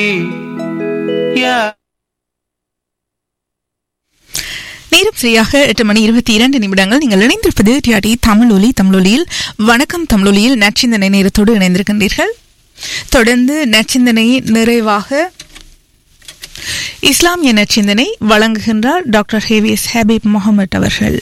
Yeah. நேரம் சரியாக எட்டு மணி இருபத்தி இரண்டு நிமிடங்கள் நீங்கள் இணைந்திருப்பது டிஆர்டி தமிழொலி தமிழொலியில் வணக்கம் தமிழொலியில் நச்சிந்தனை நேரத்தோடு இணைந்திருக்கின்றீர்கள் தொடர்ந்து நச்சிந்தனை நிறைவாக இஸ்லாமிய நச்சிந்தனை வழங்குகின்றார் டாக்டர் ஹேவியஸ் ஹபீப் முகமது அவர்கள்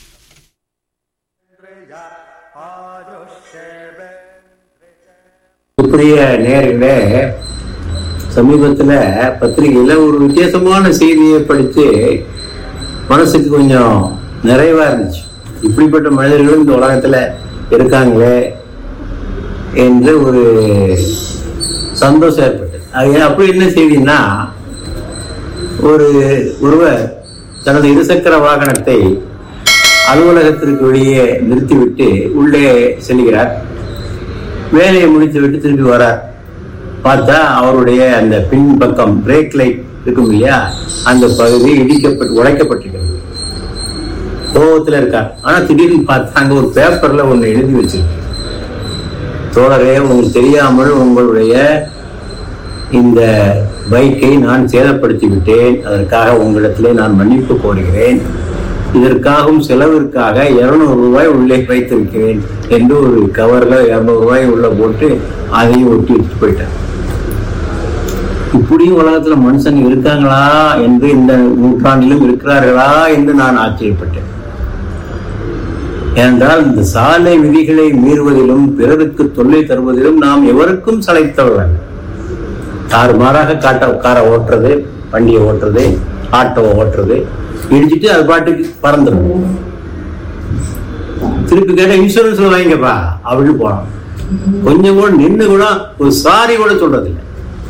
இப்படிய நேரில் சமீபத்தில் பத்திரிகையில் ஒரு வித்தியாசமான செய்தியை படித்து மனசுக்கு கொஞ்சம் நிறைவா இருந்துச்சு இப்படிப்பட்ட மனிதர்களும் இந்த உலகத்துல இருக்காங்களே என்று ஒரு சந்தோஷம் ஏற்பட்டது அது அப்படி என்ன செய்தின்னா ஒரு ஒருவர் தனது இருசக்கர வாகனத்தை அலுவலகத்திற்கு வெளியே நிறுத்திவிட்டு உள்ளே செல்கிறார் வேலையை முடித்துவிட்டு திரும்பி வரார் பார்த்தா அவருடைய அந்த பின்பக்கம் பிரேக் லைட் இருக்கும் இல்லையா அந்த பகுதி இடிக்கப்பட்டு உடைக்கப்பட்டிருக்கிறது கோபத்துல இருக்கார் ஆனா திடீர்னு பார்த்தா அங்க ஒரு பேப்பர்ல ஒண்ணு எழுதி வச்சிருக்கு தோழரே உங்களுக்கு தெரியாமல் உங்களுடைய இந்த பைக்கை நான் சேதப்படுத்தி விட்டேன் அதற்காக உங்களிடத்திலே நான் மன்னிப்பு கோருகிறேன் இதற்காகவும் செலவிற்காக இருநூறு ரூபாய் உள்ளே வைத்திருக்கிறேன் என்று ஒரு கவர்ல இருநூறு ரூபாய் உள்ள போட்டு அதையும் ஒட்டி வச்சுட்டு போயிட்டேன் இப்படியும் உலகத்துல மனுஷன் இருக்காங்களா என்று இந்த நூற்றாண்டிலும் இருக்கிறார்களா என்று நான் ஆச்சரியப்பட்டேன் ஏனென்றால் இந்த சாலை விதிகளை மீறுவதிலும் பிறருக்கு தொல்லை தருவதிலும் நாம் எவருக்கும் சளைத்தவர்கள் தாறுமாறாக காட்ட காரை ஓட்டுறது வண்டியை ஓட்டுறது ஆட்டோவை ஓட்டுறது இடிச்சிட்டு அது பாட்டுக்கு பறந்துடும் திருப்பி கேட்ட இன்சூரன்ஸ்ல வாங்கிக்கப்பா அப்படின்னு போனோம் கொஞ்சம் கூட நின்று கூட ஒரு சாரி கூட சொல்றதில்லை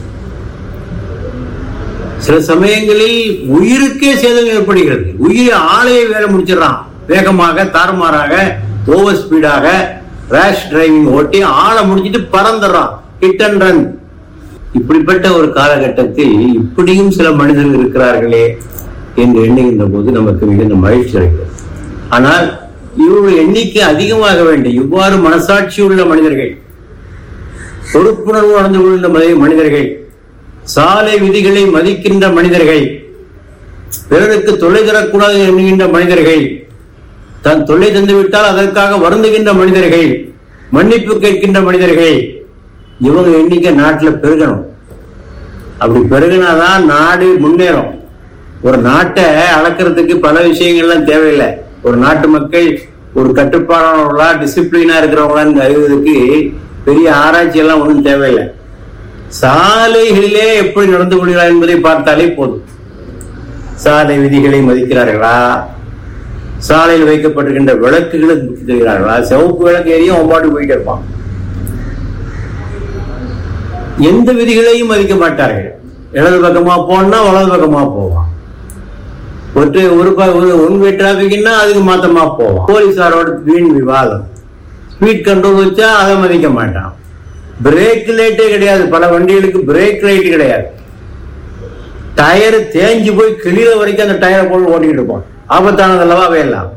சில சமயங்களில் உயிருக்கே சேதம் ஏற்படுகிறது உயிர் ஆளையை வேலை முடிச்சிடறான் வேகமாக தாறுமாறாக ஓவர் ஸ்பீடாக ரேஷ் டிரைவிங் ஓட்டி ஆளை முடிச்சிட்டு பறந்துடுறான் ஹிட் அண்ட் ரன் இப்படிப்பட்ட ஒரு காலகட்டத்தில் இப்படியும் சில மனிதர்கள் இருக்கிறார்களே என்று எண்ணுகின்ற போது நமக்கு மிகுந்த மகிழ்ச்சி அளிக்கிறது ஆனால் இவருடைய எண்ணிக்கை அதிகமாக வேண்டும் இவ்வாறு மனசாட்சி உள்ள மனிதர்கள் பொறுப்புணர்வு நடந்து கொள்கின்ற மனித- மனிதர்கள் சாலை விதிகளை மதிக்கின்ற மனிதர்கள் பிறருக்கு தொல்லை தரக்கூடாது என்கின்ற மனிதர்கள் தன் தொல்லை தந்து விட்டால் அதற்காக வருந்துகின்ற மனிதர்கள் மன்னிப்பு கேட்கின்ற மனிதர்கள் இவங்க எண்ணிக்கை நாட்டுல பெருகணும் அப்படி பெருகினாதான் நாடு முன்னேறும் ஒரு நாட்டை அளக்கிறதுக்கு பல விஷயங்கள்லாம் தேவையில்லை ஒரு நாட்டு மக்கள் ஒரு கட்டுப்பாடானவர்களா டிசிப்ளினா இருக்கிறவங்களான்னு அறிவதற்கு பெரிய ஆராய்ச்சி எல்லாம் ஒன்றும் தேவையில்லை சாலைகளிலே எப்படி நடந்து கொள்கிறார் என்பதை பார்த்தாலே போதும் சாலை விதிகளை மதிக்கிறார்களா சாலையில் வைக்கப்பட்டிருக்கின்ற விளக்குகளை தெரிகிறார்களா சிவப்பு விளக்கு எரியும் அவன் பாட்டு போயிட்டு இருப்பான் எந்த விதிகளையும் மதிக்க மாட்டார்கள் இடது பக்கமா போனா வலது பக்கமா போவான் ஒரு ஒரு ப- ஒரு ஒன் வே டிராபிக்னா அதுக்கு மாத்தமா போவான் போலீஸாரோட வீண் விவாதம் ஸ்பீட் கண்ட்ரோல் வச்சா அதை மதிக்க மாட்டான் பிரேக் லைட்டே கிடையாது பல வண்டிகளுக்கு பிரேக் லைட் கிடையாது டயர் தேஞ்சு போய் கிளியிற வரைக்கும் அந்த டயரை போட்டு ஓட்டிக்கிட்டு இருப்போம் ஆபத்தானது அல்லவா அவையெல்லாம்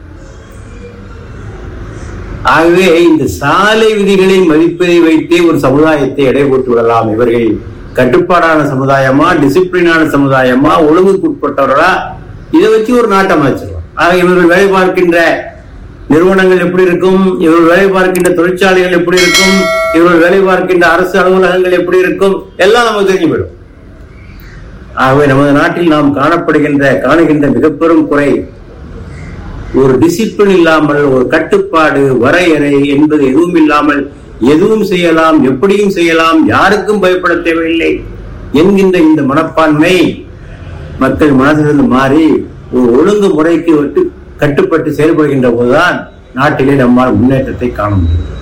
ஆகவே இந்த சாலை விதிகளை மதிப்பதை வைத்தே ஒரு சமுதாயத்தை எடை போட்டு விடலாம் இவர்கள் கட்டுப்பாடான சமுதாயமா டிசிப்ளினான சமுதாயமா ஒழுங்குக்குட்பட்டவர்களா இதை வச்சு ஒரு நாட்டை அமைச்சிடலாம் ஆக இவர்கள் வேலை பார்க்கின்ற நிறுவனங்கள் எப்படி இருக்கும் இவர்கள் வேலை பார்க்கின்ற தொழிற்சாலைகள் எப்படி இருக்கும் இவர்கள் வேலை பார்க்கின்ற அரசு அலுவலகங்கள் எப்படி இருக்கும் எல்லாம் நமக்கு தெரிஞ்சு போயிடும் ஆகவே நமது நாட்டில் நாம் காணப்படுகின்ற காணுகின்ற மிக பெரும் குறை ஒரு டிசிப்ளின் இல்லாமல் ஒரு கட்டுப்பாடு வரையறை என்பது எதுவும் இல்லாமல் எதுவும் செய்யலாம் எப்படியும் செய்யலாம் யாருக்கும் பயப்பட தேவையில்லை என்கின்ற இந்த மனப்பான்மை மக்கள் மனதிலிருந்து மாறி ஒரு ஒழுங்கு முறைக்கு விட்டு கட்டுப்பட்டு செயல்படுகின்ற போதுதான் நாட்டிலே நம்மால் முன்னேற்றத்தை காண முடியும்